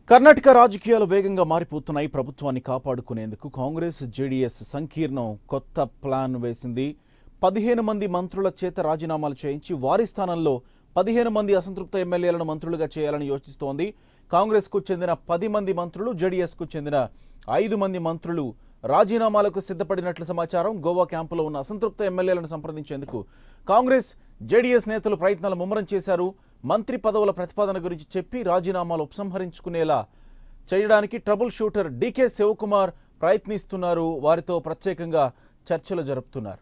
కర్ణాటక రాజకీయాలు వేగంగా మారిపోతున్నాయి ప్రభుత్వాన్ని కాపాడుకునేందుకు కాంగ్రెస్ జేడీఎస్ సంకీర్ణం కొత్త ప్లాన్ వేసింది పదిహేను మంది మంత్రుల చేత రాజీనామాలు చేయించి వారి స్థానంలో పదిహేను మంది అసంతృప్త ఎమ్మెల్యేలను మంత్రులుగా చేయాలని యోచిస్తోంది కాంగ్రెస్కు చెందిన పది మంది మంత్రులు జేడీఎస్కు చెందిన ఐదు మంది మంత్రులు రాజీనామాలకు సిద్ధపడినట్లు సమాచారం గోవా క్యాంపులో ఉన్న అసంతృప్త ఎమ్మెల్యేలను సంప్రదించేందుకు కాంగ్రెస్ జేడీఎస్ నేతలు ప్రయత్నాలు ముమ్మరం చేశారు మంత్రి పదవుల ప్రతిపాదన గురించి చెప్పి రాజీనామాలు ఉపసంహరించుకునేలా చేయడానికి ట్రబుల్ షూటర్ డీకే శివకుమార్ ప్రయత్నిస్తున్నారు వారితో ప్రత్యేకంగా చర్చలు జరుపుతున్నారు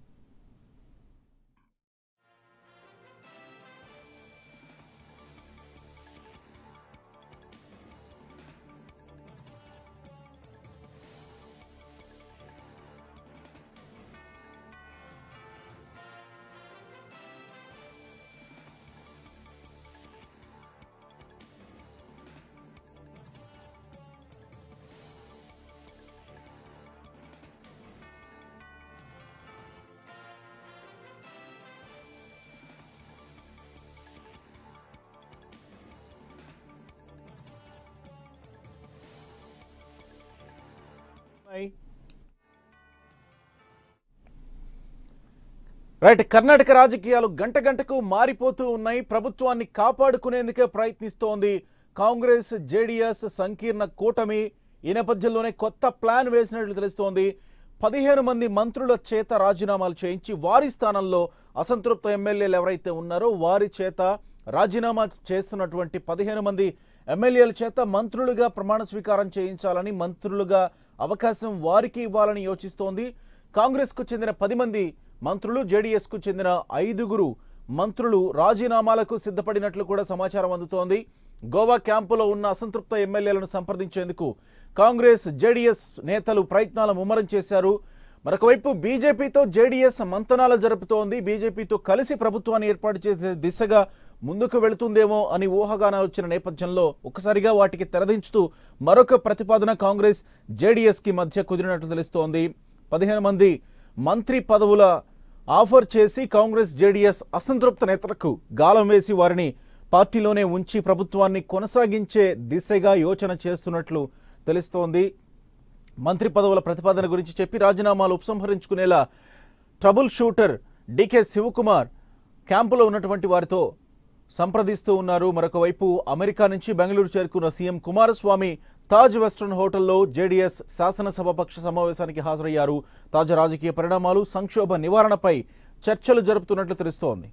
రైట్ కర్ణాటక రాజకీయాలు గంట గంటకు మారిపోతూ ఉన్నాయి ప్రభుత్వాన్ని కాపాడుకునేందుకే ప్రయత్నిస్తోంది కాంగ్రెస్ జేడీఎస్ సంకీర్ణ కూటమి ఈ నేపథ్యంలోనే కొత్త ప్లాన్ వేసినట్లు తెలుస్తోంది పదిహేను మంది మంత్రుల చేత రాజీనామాలు చేయించి వారి స్థానంలో అసంతృప్త ఎమ్మెల్యేలు ఎవరైతే ఉన్నారో వారి చేత రాజీనామా చేస్తున్నటువంటి పదిహేను మంది ఎమ్మెల్యేల చేత మంత్రులుగా ప్రమాణ స్వీకారం చేయించాలని మంత్రులుగా అవకాశం వారికి ఇవ్వాలని యోచిస్తోంది కాంగ్రెస్కు చెందిన పది మంది మంత్రులు జేడీఎస్కు చెందిన ఐదుగురు మంత్రులు రాజీనామాలకు సిద్ధపడినట్లు కూడా సమాచారం అందుతోంది గోవా క్యాంపులో ఉన్న అసంతృప్త ఎమ్మెల్యేలను సంప్రదించేందుకు కాంగ్రెస్ జేడీఎస్ నేతలు ప్రయత్నాలు ముమ్మరం చేశారు మరొకవైపు బీజేపీతో జేడీఎస్ మంతనాలు జరుపుతోంది బీజేపీతో కలిసి ప్రభుత్వాన్ని ఏర్పాటు చేసే దిశగా ముందుకు వెళుతుందేమో అని ఊహాగానాలు వచ్చిన నేపథ్యంలో ఒక్కసారిగా వాటికి తెరదించుతూ మరొక ప్రతిపాదన కాంగ్రెస్ జేడీఎస్కి మధ్య కుదిరినట్లు తెలుస్తోంది పదిహేను మంది మంత్రి పదవుల ఆఫర్ చేసి కాంగ్రెస్ జేడీఎస్ అసంతృప్త నేతలకు గాలం వేసి వారిని పార్టీలోనే ఉంచి ప్రభుత్వాన్ని కొనసాగించే దిశగా యోచన చేస్తున్నట్లు తెలుస్తోంది మంత్రి పదవుల ప్రతిపాదన గురించి చెప్పి రాజీనామాలు ఉపసంహరించుకునేలా ట్రబుల్ షూటర్ డికే శివకుమార్ క్యాంపులో ఉన్నటువంటి వారితో సంప్రదిస్తూ ఉన్నారు మరొక వైపు అమెరికా నుంచి బెంగళూరు చేరుకున్న సీఎం కుమారస్వామి తాజ్ వెస్ట్రన్ హోటల్లో జేడీఎస్ శాసనసభాపక్ష సమావేశానికి హాజరయ్యారు తాజా రాజకీయ పరిణామాలు సంక్షోభ నివారణపై చర్చలు జరుపుతున్నట్లు తెలుస్తోంది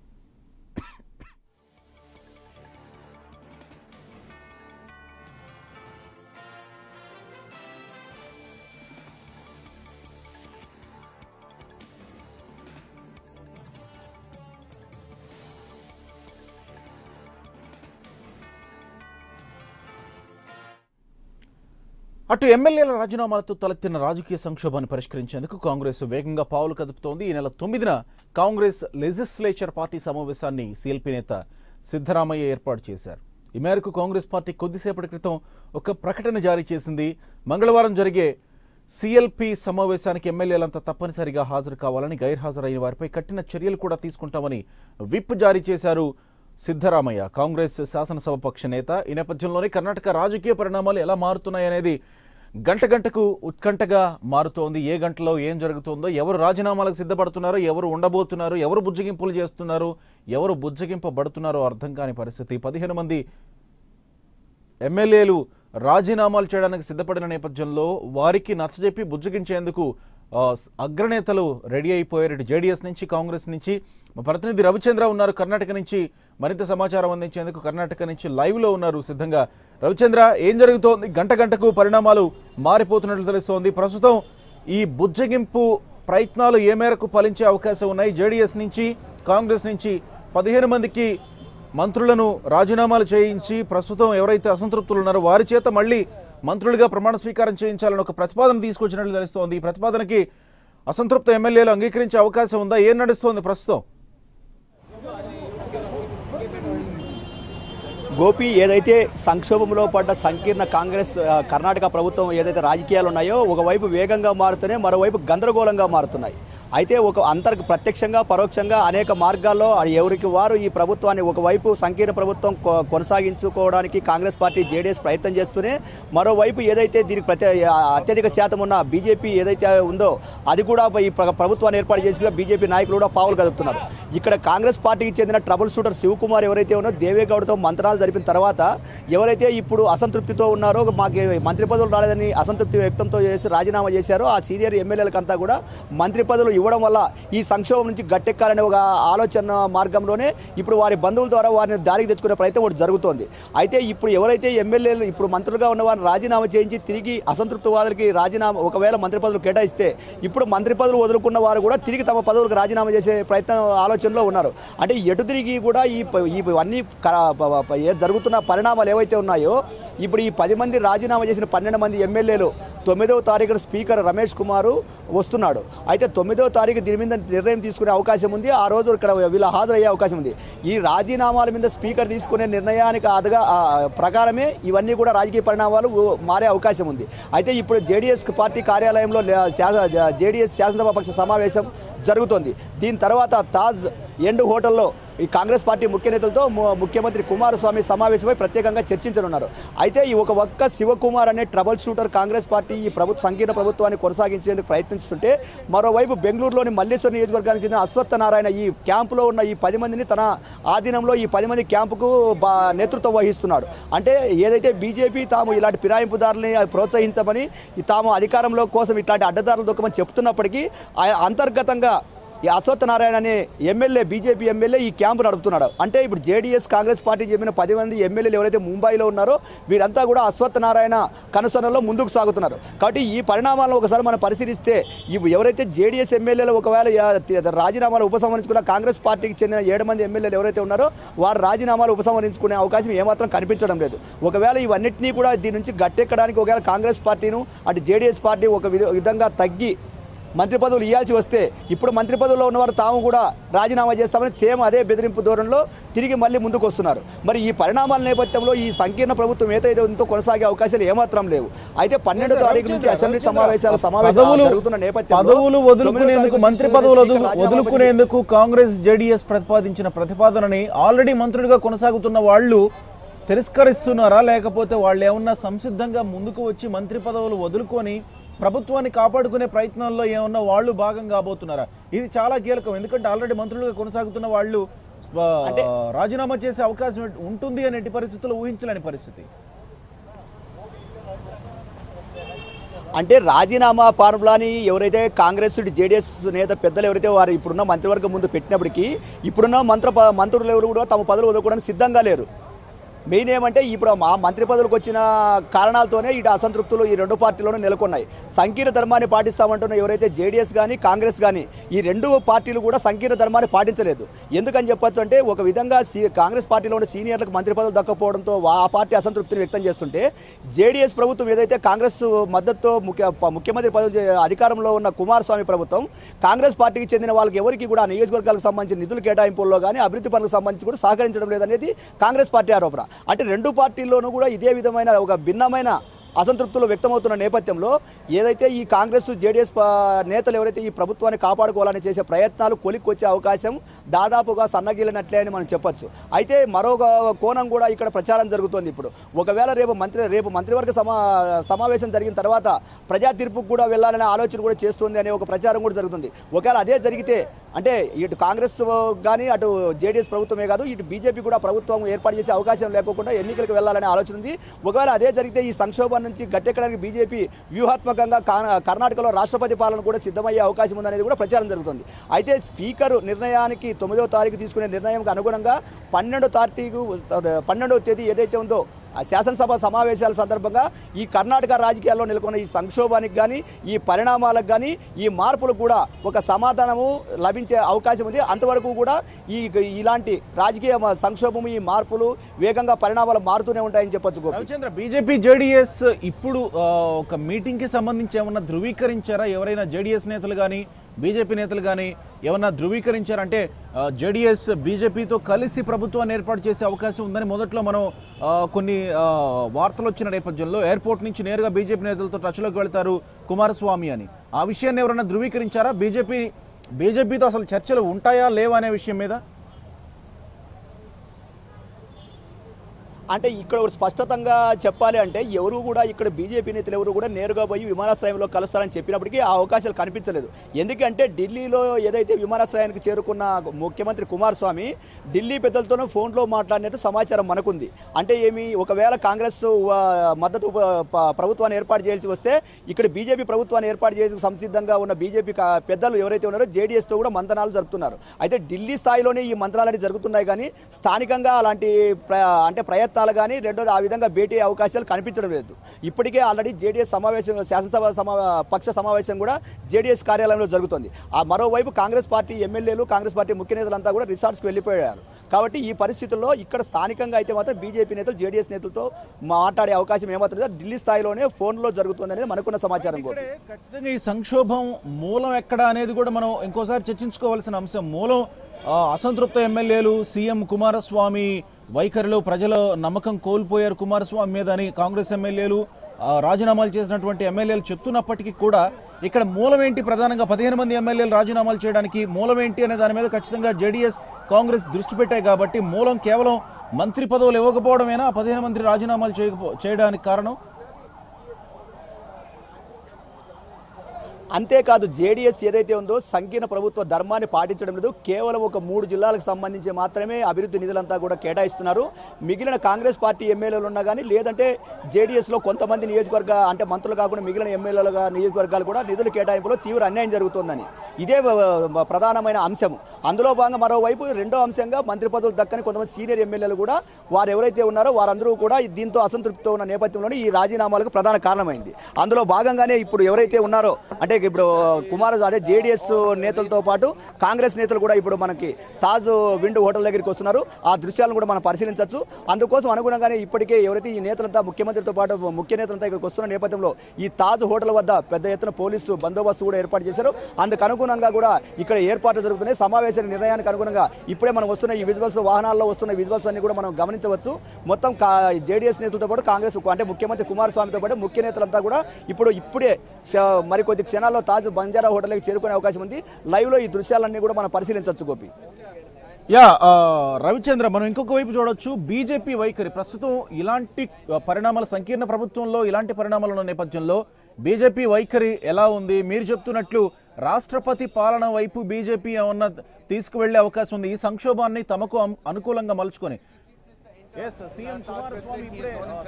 అటు ఎమ్మెల్యేల రాజీనామాలతో తలెత్తిన రాజకీయ సంక్షోభాన్ని పరిష్కరించేందుకు కాంగ్రెస్ వేగంగా పావులు కదుపుతోంది ఈ నెల తొమ్మిదిన కాంగ్రెస్ లెజిస్లేచర్ పార్టీ సమావేశాన్ని సీఎల్పీ నేత సిద్ధరామయ్య ఏర్పాటు చేశారు ఈ మేరకు కాంగ్రెస్ పార్టీ కొద్దిసేపటి క్రితం ఒక ప్రకటన జారీ చేసింది మంగళవారం జరిగే సీఎల్పీ సమావేశానికి ఎమ్మెల్యేలంతా తప్పనిసరిగా హాజరు కావాలని గైర్హాజరైన వారిపై కఠిన చర్యలు కూడా తీసుకుంటామని విప్ జారీ చేశారు సిద్ధరామయ్య కాంగ్రెస్ శాసనసభాపక్ష నేత ఈ నేపథ్యంలోనే కర్ణాటక రాజకీయ పరిణామాలు ఎలా మారుతున్నాయనేది గంట గంటకు ఉత్కంఠగా మారుతోంది ఏ గంటలో ఏం జరుగుతుందో ఎవరు రాజీనామాలకు సిద్ధపడుతున్నారో ఎవరు ఉండబోతున్నారు ఎవరు బుజ్జగింపులు చేస్తున్నారు ఎవరు బుజ్జగింపబడుతున్నారో అర్థం కాని పరిస్థితి పదిహేను మంది ఎమ్మెల్యేలు రాజీనామాలు చేయడానికి సిద్ధపడిన నేపథ్యంలో వారికి నచ్చజెప్పి బుజ్జగించేందుకు ఆ, స్- అగ్రనేతలు రెడీ అయిపోయారు ఇటు జేడీఎస్ నుంచి కాంగ్రెస్ నుంచి మా ప్రతినిధి రవిచంద్ర ఉన్నారు కర్ణాటక నుంచి మరింత సమాచారం అందించేందుకు కర్ణాటక నుంచి లైవ్లో ఉన్నారు సిద్ధంగా రవిచంద్ర ఏం జరుగుతోంది గంట గంటకు పరిణామాలు మారిపోతున్నట్లు తెలుస్తోంది ప్రస్తుతం ఈ బుజ్జగింపు ప్రయత్నాలు ఏ మేరకు ఫలించే అవకాశం ఉన్నాయి జేడీఎస్ నుంచి కాంగ్రెస్ నుంచి పదిహేను మందికి మంత్రులను రాజీనామాలు చేయించి ప్రస్తుతం ఎవరైతే అసంతృప్తులు ఉన్నారో వారి చేత మళ్ళీ మంత్రులుగా ప్రమాణ స్వీకారం చేయించాలని ఒక ప్రతిపాదన తీసుకొచ్చినట్లు తెలుస్తోంది ఈ ప్రతిపాదనకి అసంతృప్త ఎమ్మెల్యేలు అంగీకరించే అవకాశం ఉందా ఏం నడుస్తోంది ప్రస్తుతం గోపి ఏదైతే సంక్షోభంలో పడ్డ సంకీర్ణ కాంగ్రెస్ ఆ, కర్ణాటక ప్రభుత్వం ఏదైతే రాజకీయాలు ఉన్నాయో ఒకవైపు వేగంగా మారుతున్నాయి మరోవైపు గందరగోళంగా మారుతున్నాయి అయితే ఒక అంతర్ ప్రత్యక్షంగా పరోక్షంగా అనేక మార్గాల్లో ఎవరికి వారు ఈ ప్రభుత్వాన్ని ఒకవైపు సంకీర్ణ ప్రభుత్వం కొ- కొనసాగించుకోవడానికి కాంగ్రెస్ పార్టీ జేడీఎస్ ప్రయత్నం చేస్తూనే మరోవైపు ఏదైతే దీనికి ప్రతి అత్యధిక శాతం ఉన్న బీజేపీ ఏదైతే ఉందో అది కూడా ఈ ప్ర- ప్రభుత్వాన్ని ఏర్పాటు చేసిన బీజేపీ నాయకులు కూడా పావులు కదుపుతున్నారు ఇక్కడ కాంగ్రెస్ పార్టీకి చెందిన ట్రబుల్ షూటర్ శివకుమార్ ఎవరైతే ఉన్నారో దేవేగౌడతో మంత్రాలు జరిపిన తర్వాత ఎవరైతే ఇప్పుడు అసంతృప్తితో ఉన్నారో మాకు మంత్రి పదవులు రాలేదని అసంతృప్తి వ్యక్తంతో చేసి రాజీనామా చేశారో ఆ సీనియర్ ఎమ్మెల్యేలకంతా కూడా మంత్రి పదవులు ఇవ్వడం వల్ల ఈ సంక్షోభం నుంచి గట్టెక్కాలనే ఒక ఆలోచన మార్గంలోనే ఇప్పుడు వారి బంధువుల ద్వారా వారిని దారికి తెచ్చుకునే ప్రయత్నం ఒకటి జరుగుతోంది అయితే ఇప్పుడు ఎవరైతే ఎమ్మెల్యేలు ఇప్పుడు మంత్రులుగా ఉన్న వారిని రాజీనామా చేయించి తిరిగి అసంతృప్తివాదులకి రాజీనామా ఒకవేళ మంత్రి పదవులు కేటాయిస్తే ఇప్పుడు మంత్రి పదవులు వదులుకున్న వారు కూడా తిరిగి తమ పదవులకు రాజీనామా చేసే ప్రయత్నం ఆలోచనలో ఉన్నారు అంటే ఎటు తిరిగి కూడా ఈ ప- ఈ అన్ని ఏ జరుగుతున్న పరిణామాలు ఏవైతే ఉన్నాయో ఇప్పుడు ఈ పది మంది రాజీనామా చేసిన పన్నెండు మంది ఎమ్మెల్యేలు తొమ్మిదవ తారీఖున స్పీకర్ రమేష్ కుమారు వస్తున్నాడు అయితే తొమ్మిదవ తారీఖు దీని మీద నిర్ణయం తీసుకునే అవకాశం ఉంది ఆ రోజు ఇక్కడ వీళ్ళు హాజరయ్యే అవకాశం ఉంది ఈ రాజీనామాల మీద స్పీకర్ తీసుకునే నిర్ణయానికి అదగా ఆ, ప్రకారమే ఇవన్నీ కూడా రాజకీయ పరిణామాలు మారే అవకాశం ఉంది అయితే ఇప్పుడు జేడీఎస్ పార్టీ కార్యాలయంలో జేడీఎస్ శాసనసభాపక్ష సమావేశం జరుగుతోంది దీని తర్వాత తాజ్ ఎండ్ హోటల్లో ఈ కాంగ్రెస్ పార్టీ ముఖ్య నేతలతో ము- ముఖ్యమంత్రి కుమారస్వామి సమావేశమై ప్రత్యేకంగా చర్చించనున్నారు అయితే ఈ ఒక ఒక్క శివకుమార్ అనే ట్రబుల్ షూటర్ కాంగ్రెస్ పార్టీ ఈ ప్రభుత్వ సంకీర్ణ ప్రభుత్వాన్ని కొనసాగించేందుకు ప్రయత్నిస్తుంటే మరోవైపు బెంగళూరులోని మల్లేశ్వర నియోజకవర్గానికి చెందిన అశ్వత్థ నారాయణ ఈ క్యాంపులో ఉన్న ఈ పది మందిని తన ఆధీనంలో ఈ పది మంది క్యాంపుకు బా నేతృత్వం వహిస్తున్నాడు అంటే ఏదైతే బీజేపీ తాము ఇలాంటి ఫిరాయింపుదారుల్ని ప్రోత్సహించమని ఈ తాము అధికారంలో కోసం ఇట్లాంటి అడ్డదారులు దొక్కమని చెప్తున్నప్పటికీ ఆ- అంతర్గతంగా ఈ అశ్వత్థనారాయణ అనే ఎమ్మెల్యే బీజేపీ ఎమ్మెల్యే ఈ క్యాంపు నడుపుతున్నాడు అంటే ఇప్పుడు జేడీఎస్ కాంగ్రెస్ పార్టీ చెప్పిన పది మంది ఎమ్మెల్యేలు ఎవరైతే ముంబైలో ఉన్నారో వీరంతా కూడా అశ్వత్థనారాయణ కనుసనలో ముందుకు సాగుతున్నారు కాబట్టి ఈ పరిణామాలను ఒకసారి మనం పరిశీలిస్తే ఇవి ఎవరైతే జేడీఎస్ ఎమ్మెల్యేలు ఒకవేళ యా- రాజీనామాలు ఉపసంహరించుకున్న కాంగ్రెస్ పార్టీకి చెందిన ఏడు మంది ఎమ్మెల్యేలు ఎవరైతే ఉన్నారో వారు రాజీనామాలు ఉపసంహరించుకునే అవకాశం ఏమాత్రం కనిపించడం లేదు ఒకవేళ ఇవన్నింటినీ కూడా దీని నుంచి గట్టెక్కడానికి ఒకవేళ కాంగ్రెస్ పార్టీను అటు జేడీఎస్ పార్టీ ఒక విధ- విధంగా తగ్గి మంత్రి పదవులు ఇవ్వాల్సి వస్తే ఇప్పుడు మంత్రి పదవుల్లో ఉన్నవారు తాము కూడా రాజీనామా చేస్తామని సేమ్ అదే బెదిరింపు ధోరణిలో తిరిగి మళ్ళీ ముందుకు వస్తున్నారు మరి ఈ పరిణామాల నేపథ్యంలో ఈ సంకీర్ణ ప్రభుత్వం ఏదైతే ఉందో కొనసాగే అవకాశాలు ఏమాత్రం లేవు అయితే పన్నెండో తారీఖు నుంచి అసెంబ్లీ సమావేశాలు సమావేశాలు పదవులు జరుగుతున్న నేపథ్యంలో పదవులు తొమ్మిదో వదులుకునేందుకు తారీఖు మంత్రి నుంచి పదవులు వదులు- స్పీకర్ రాజీనామా వదులుకునేందుకు కాంగ్రెస్ జేడీఎస్ ప్రతిపాదించిన ప్రతిపాదనని ఆల్రెడీ మంత్రులుగా కొనసాగుతున్న వాళ్ళు తిరస్కరిస్తున్నారా లేకపోతే వాళ్ళు ఏమన్నా సంసిద్ధంగా ముందుకు వచ్చి మంత్రి పదవులు వదులుకొని ప్రభుత్వాన్ని కాపాడుకునే ప్రయత్నంలో ఏమన్నా వాళ్ళు భాగం కాబోతున్నారా ఇది చాలా కీలకం ఎందుకంటే ఆల్రెడీ మంత్రులుగా కొనసాగుతున్న వాళ్ళు ఆ, రాజీనామా చేసే అవకాశం ఉంటుంది అనే పరిస్థితుల్లో ఊహించలేని పరిస్థితి అంటే రాజీనామా ఫార్ములాని ఎవరైతే కాంగ్రెస్ జేడీఎస్ నేత పెద్దలు ఎవరైతే వారు ఇప్పుడున్న మంత్రివర్గం ముందు పెట్టినప్పటికీ ఇప్పుడున్న మంత్ర ప- మంత్రులు ఎవరు కూడా తమ పదవులు వదులుకోవడానికి సిద్ధంగా లేరు మెయిన్ ఏమంటే ఇప్పుడు ఆ మంత్రి పదవులకు వచ్చిన కారణాలతోనే ఇటు అసంతృప్తులు ఈ రెండు పార్టీలోనూ నెలకొన్నాయి సంకీర్ణ ధర్మాన్ని పాటిస్తామంటున్న ఎవరైతే జేడీఎస్ కానీ కాంగ్రెస్ కానీ ఈ రెండు పార్టీలు కూడా సంకీర్ణ ధర్మాన్ని పాటించలేదు ఎందుకని చెప్పొచ్చు అంటే ఒక విధంగా సీ కాంగ్రెస్ పార్టీలో ఉన్న సీనియర్లకు మంత్రి పదవులు దక్కపోవడంతో వా- ఆ పార్టీ అసంతృప్తిని వ్యక్తం చేస్తుంటే జేడీఎస్ ప్రభుత్వం ఏదైతే కాంగ్రెస్ మద్దతుతో ముఖ్య ప- ముఖ్యమంత్రి పదవి చే- అధికారంలో ఉన్న కుమారస్వామి ప్రభుత్వం కాంగ్రెస్ పార్టీకి చెందిన వాళ్ళకి ఎవరికి కూడా ఆ నియోజకవర్గాలకు సంబంధించిన నిధుల కేటాయింపుల్లో కానీ అభివృద్ధి పనులకు సంబంధించి కూడా సహకరించడం లేదనేది కాంగ్రెస్ పార్టీ ఆరోపణ అంటే రెండు పార్టీల్లోనూ కూడా ఇదే విధమైన ఒక భిన్నమైన అసంతృప్తులు వ్యక్తమవుతున్న నేపథ్యంలో ఏదైతే ఈ కాంగ్రెస్ జేడీఎస్ నేతలు ఎవరైతే ఈ ప్రభుత్వాన్ని కాపాడుకోవాలని చేసే ప్రయత్నాలు కొలిక్కొచ్చే అవకాశం దాదాపుగా సన్నగిలినట్లే అని మనం చెప్పొచ్చు అయితే మరొక కోణం కూడా ఇక్కడ ప్రచారం జరుగుతోంది ఇప్పుడు ఒకవేళ రేపు మంత్రి రేపు మంత్రివర్గ సమా సమావేశం జరిగిన తర్వాత ప్రజా తీర్పుకు కూడా వెళ్ళాలనే ఆలోచన కూడా చేస్తుంది అనే ఒక ప్రచారం కూడా జరుగుతుంది ఒకవేళ అదే జరిగితే అంటే ఇటు కాంగ్రెస్ కానీ అటు జేడీఎస్ ప్రభుత్వమే కాదు ఇటు బీజేపీ కూడా ప్రభుత్వం ఏర్పాటు చేసే అవకాశం లేకుండా ఎన్నికలకు వెళ్ళాలనే ఆలోచన ఉంది ఒకవేళ అదే జరిగితే ఈ సంక్షోభం నుంచి గట్టెక్కడానికి బీజేపీ వ్యూహాత్మకంగా కా- కర్ణాటకలో రాష్ట్రపతి పాలన కూడా సిద్ధమయ్యే అవకాశం ఉందనేది కూడా ప్రచారం జరుగుతుంది అయితే స్పీకర్ నిర్ణయానికి తొమ్మిదవ తారీఖు తీసుకునే నిర్ణయంకి అనుగుణంగా పన్నెండో తారీఖు పన్నెండవ తేదీ ఏదైతే ఉందో ఆ శాసనసభ సమావేశాల సందర్భంగా ఈ కర్ణాటక రాజకీయాల్లో నెలకొన్న ఈ సంక్షోభానికి కానీ ఈ పరిణామాలకు కానీ ఈ మార్పులకు కూడా ఒక సమాధానము లభించే అవకాశం ఉంది అంతవరకు కూడా ఈ ఇలాంటి రాజకీయ మ- సంక్షోభము ఈ మార్పులు వేగంగా పరిణామాలు మారుతూనే ఉంటాయని చెప్పొచ్చు గోపి రవిచంద్ర బీజేపీ జేడీఎస్ ఇప్పుడు ఆ, ఒక మీటింగ్ కి సంబంధించి ఏమన్నా ధృవీకరించారా ఎవరైనా జేడీఎస్ నేతలు కానీ బీజేపీ నేతలు కానీ ఏమన్నా ధృవీకరించారంటే జేడీఎస్ బీజేపీతో కలిసి ప్రభుత్వాన్ని ఏర్పాటు చేసే అవకాశం ఉందని మొదట్లో మనం ఆ, కొన్ని ఆ, వార్తలు వచ్చిన నేపథ్యంలో ఎయిర్పోర్ట్ నుంచి నేరుగా బీజేపీ నేతలతో టచ్లోకి వెళ్తారు కుమారస్వామి అని ఆ విషయాన్ని ఎవరైనా ధృవీకరించారా బీజేపీ బీజేపీతో అసలు చర్చలు ఉంటాయా లేవా అనే విషయం మీద అంటే ఇక్కడ ఒకటి స్పష్టతంగా చెప్పాలి అంటే ఎవరు కూడా ఇక్కడ బీజేపీ నేతలు ఎవరు కూడా నేరుగా పోయి విమానాశ్రయంలో కలుస్తారని చెప్పినప్పటికీ ఆ అవకాశాలు కనిపించలేదు ఎందుకంటే ఢిల్లీలో ఏదైతే విమానాశ్రయానికి చేరుకున్న ముఖ్యమంత్రి కుమారస్వామి ఢిల్లీ పెద్దలతోనూ ఫోన్లో మాట్లాడినట్టు సమాచారం మనకుంది అంటే ఏమి ఒకవేళ కాంగ్రెస్ ఆ, మద్దతు ప- ప- ప్రభుత్వాన్ని ఏర్పాటు చేయాల్సి వస్తే ఇక్కడ బీజేపీ ప్రభుత్వాన్ని ఏర్పాటు చేసి సంసిద్ధంగా ఉన్న బీజేపీ కా- పెద్దలు ఎవరైతే ఉన్నారో జేడీఎస్తో కూడా మంతనాలు జరుపుతున్నారు అయితే ఢిల్లీ స్థాయిలోనే ఈ మంత్రాలు అనేవి జరుగుతున్నాయి కానీ స్థానికంగా అలాంటి ప్ర అంటే ప్రయత్నాలు కానీ రెండోది ఆ విధంగా భేటీ అవకాశాలు కనిపించడం లేదు ఇప్పటికే ఆల్రెడీ జేడీఎస్ సమావేశం శాసనసభ సమా పక్ష సమావేశం కూడా జేడీఎస్ కార్యాలయంలో జరుగుతుంది ఆ మరోవైపు కాంగ్రెస్ పార్టీ ఎమ్మెల్యేలు కాంగ్రెస్ పార్టీ ముఖ్య నేతలంతా కూడా రిసార్ట్స్కి వెళ్ళిపోయారు కాబట్టి ఈ పరిస్థితుల్లో ఇక్కడ స్థానికంగా అయితే మాత్రం బీజేపీ నేతలు జేడీఎస్ నేతలతో మాట్లాడే అవకాశం ఏమాత్రం లేదు ఢిల్లీ స్థాయిలోనే ఫోన్లో జరుగుతుంది అనేది మనకున్న సమాచారం కూడా ఇక్కడే ఖచ్చితంగా ఈ సంక్షోభం మూలం ఎక్కడ అనేది కూడా మనం ఇంకోసారి చర్చించుకోవాల్సిన అంశం మూలం ఆ, అసంతృప్త ఎమ్మెల్యేలు సీఎం కుమారస్వామి వైఖరిలో ప్రజల నమ్మకం కోల్పోయారు కుమారస్వామి మీద అని కాంగ్రెస్ ఎమ్మెల్యేలు ఆ, రాజీనామాలు చేసినటువంటి ఎమ్మెల్యేలు చెప్తున్నప్పటికీ కూడా ఇక్కడ మూలం ఏంటి ప్రధానంగా పదిహేను మంది ఎమ్మెల్యేలు రాజీనామాలు చేయడానికి మూలం ఏంటి అనే దాని మీద ఖచ్చితంగా జేడీఎస్ కాంగ్రెస్ దృష్టి పెట్టాయి కాబట్టి మూలం కేవలం మంత్రి పదవులు ఇవ్వకపోవడమేనా ఆ పదిహేను మంది రాజీనామాలు చేయకపో చేయడానికి కారణం అంతేకాదు జేడీఎస్ ఏదైతే ఉందో సంకీర్ణ ప్రభుత్వ ధర్మాన్ని పాటించడం లేదు కేవలం ఒక మూడు జిల్లాలకు సంబంధించి మాత్రమే అభివృద్ధి నిధులంతా కూడా కేటాయిస్తున్నారు మిగిలిన కాంగ్రెస్ పార్టీ ఎమ్మెల్యేలు ఉన్నా కానీ లేదంటే జేడీఎస్లో కొంతమంది నియోజకవర్గ అంటే మంత్రులు కాకుండా మిగిలిన ఎమ్మెల్యేలుగా నియోజకవర్గాలు కూడా నిధుల కేటాయింపులో తీవ్ర అన్యాయం జరుగుతోందని ఇదే వ- వ- ప్రధానమైన అంశం అందులో భాగంగా మరోవైపు రెండో అంశంగా మంత్రి పదవులు దక్కని కొంతమంది సీనియర్ ఎమ్మెల్యేలు కూడా వారు ఎవరైతే ఉన్నారో వారందరూ కూడా దీంతో అసంతృప్తితో ఉన్న నేపథ్యంలోనే ఈ రాజీనామాలకు ప్రధాన కారణమైంది అందులో భాగంగానే ఇప్పుడు ఎవరైతే ఉన్నారో అంటే ఇప్పుడు కుమార్ అంటే జేడీఎస్ నేతలతో పాటు కాంగ్రెస్ నేతలు కూడా ఇప్పుడు మనకి తాజ్ విండ్ హోటల్ దగ్గరికి వస్తున్నారు ఆ దృశ్యాలను కూడా మనం పరిశీలించవచ్చు అందుకోసం అనుగుణంగానే ఇప్పటికే ఎవరైతే ఈ నేతలంతా ముఖ్యమంత్రితో పాటు ముఖ్య నేతలంతా ఇక్కడికి వస్తున్న నేపథ్యంలో ఈ తాజ్ హోటల్ వద్ద పెద్ద ఎత్తున పోలీసు బందోబస్తు కూడా ఏర్పాటు చేశారు అందుకు అనుగుణంగా కూడా ఇక్కడ ఏర్పాట్లు జరుగుతున్నాయి సమావేశ నిర్ణయానికి అనుగుణంగా ఇప్పుడే మనం వస్తున్న ఈ విజువల్స్ వాహనాల్లో వస్తున్న విజువల్స్ అన్ని కూడా మనం గమనించవచ్చు మొత్తం జేడీఎస్ నేతలతో పాటు కాంగ్రెస్ అంటే ముఖ్యమంత్రి కుమారస్వామితో పాటు ముఖ్య నేతలంతా కూడా ఇప్పుడు ఇప్పుడే శ- మరికొద్ది క్షణాల్లో తాజ్ బంజారా హోటల్కి చేరుకునే అవకాశం ఉంది లైవ్లో ఈ దృశ్యాలన్నీ కూడా మనం పరిశీలించవచ్చు గోపి యా ఆ, రవిచంద్ర మనం ఇంకొక వైపు చూడొచ్చు బీజేపీ వైఖరి ప్రస్తుతం ఇలాంటి ఆ, పరిణామాల సంకీర్ణ ప్రభుత్వంలో ఇలాంటి పరిణామాలు ఉన్న నేపథ్యంలో బీజేపీ వైఖరి ఎలా ఉంది మీరు చెప్తున్నట్లు రాష్ట్రపతి పాలన వైపు బీజేపీ ఏమన్నా తీసుకువెళ్లే అవకాశం ఉంది ఈ సంక్షోభాన్ని తమకు అం- అనుకూలంగా మలుచుకొని ఎస్ సీఎం కుమారస్వామి ఇప్పుడే ఆ,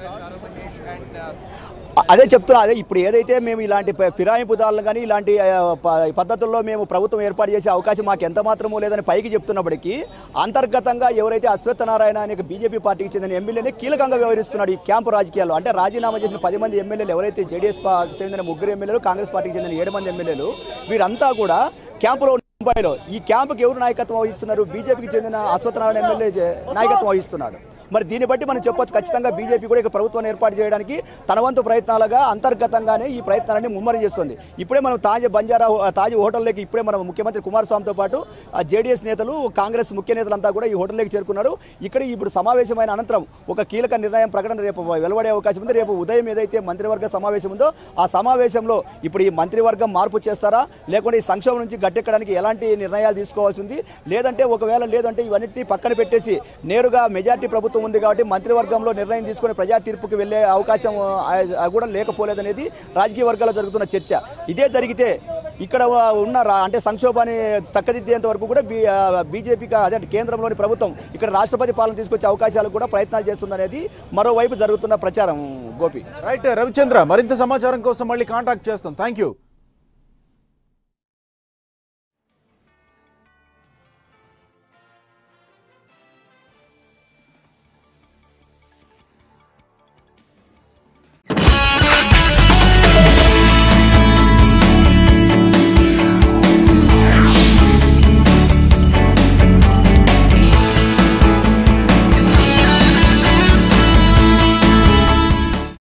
తాజ్ అదే చెప్తున్నా అదే ఇప్పుడు ఏదైతే మేము ఇలాంటి ప- ఫిరాయింపుదారులు కానీ ఇలాంటి ఆ, ప- పద్ధతుల్లో మేము ప్రభుత్వం ఏర్పాటు చేసే అవకాశం మాకు ఎంత మాత్రమూ లేదని పైకి చెప్తున్నప్పటికీ అంతర్గతంగా ఎవరైతే అశ్వత్థనారాయణ అనే బీజేపీ పార్టీకి చెందిన ఎమ్మెల్యేని కీలకంగా వ్యవహరిస్తున్నాడు ఈ క్యాంపు రాజకీయాల్లో అంటే రాజీనామా చేసిన పది మంది ఎమ్మెల్యేలు ఎవరైతే జేడీఎస్ చెందిన ముగ్గురు ఎమ్మెల్యేలు కాంగ్రెస్ పార్టీకి చెందిన ఏడు మంది ఎమ్మెల్యేలు వీరంతా కూడా క్యాంపులో ముంబైలో ఈ క్యాంపుకి ఎవరు నాయకత్వం వహిస్తున్నారు బీజేపీకి చెందిన అశ్వత్థనారాయణ ఎమ్మెల్యే జే- నాయకత్వం వహిస్తున్నాడు మరి దీన్ని బట్టి మనం చెప్పొచ్చు ఖచ్చితంగా బీజేపీ కూడా ఇక ప్రభుత్వాన్ని ఏర్పాటు చేయడానికి తన వంతు ప్రయత్నాలుగా అంతర్గతంగానే ఈ ప్రయత్నాలన్నీ ముమ్మరం చేస్తుంది ఇప్పుడే మనం తాజ్ బంజారా హో- తాజ్ హోటల్లోకి ఇప్పుడే మనం ముఖ్యమంత్రి కుమారస్వామితో పాటు ఆ జేడీఎస్ నేతలు కాంగ్రెస్ ముఖ్య నేతలంతా కూడా ఈ హోటల్లోకి చేరుకున్నారు ఇక్కడ ఇప్పుడు సమావేశమైన అనంతరం ఒక కీలక నిర్ణయం ప్రకటన రేపు వెలువడే అవకాశం ఉంది రేపు ఉదయం ఏదైతే మంత్రివర్గ సమావేశం ఉందో ఆ సమావేశంలో ఇప్పుడు ఈ మంత్రివర్గం మార్పు చేస్తారా లేకుంటే ఈ సంక్షోభం నుంచి గట్టెక్కడానికి ఎలాంటి నిర్ణయాలు తీసుకోవాల్సి ఉంది లేదంటే ఒకవేళ లేదంటే ఇవన్నిటిని పక్కన పెట్టేసి నేరుగా మెజార్టీ ప్రభుత్వం ఉంది కాబట్టి మంత్రివర్గంలో నిర్ణయం తీసుకొని ప్రజా తీర్పుకి వెళ్ళే అవకాశం ఆ, ఆ, కూడా లేకపోలేదనేది రాజకీయ వర్గాల్లో జరుగుతున్న చర్చ ఇదే జరిగితే ఇక్కడ ఉన్న రా- అంటే సంక్షోభాన్ని చక్కదిద్దేంత వరకు కూడా బీ బీజేపీకి అదే అంటే కేంద్రంలోని ప్రభుత్వం ఇక్కడ రాష్ట్రపతి పాలన తీసుకొచ్చే అవకాశాలు కూడా ప్రయత్నాలు చేస్తుందనేది మరోవైపు జరుగుతున్న ప్రచారం గోపి రైట్ రవిచంద్ర మరింత సమాచారం కోసం మళ్ళీ కాంటాక్ట్ చేస్తాం థ్యాంక్ యూ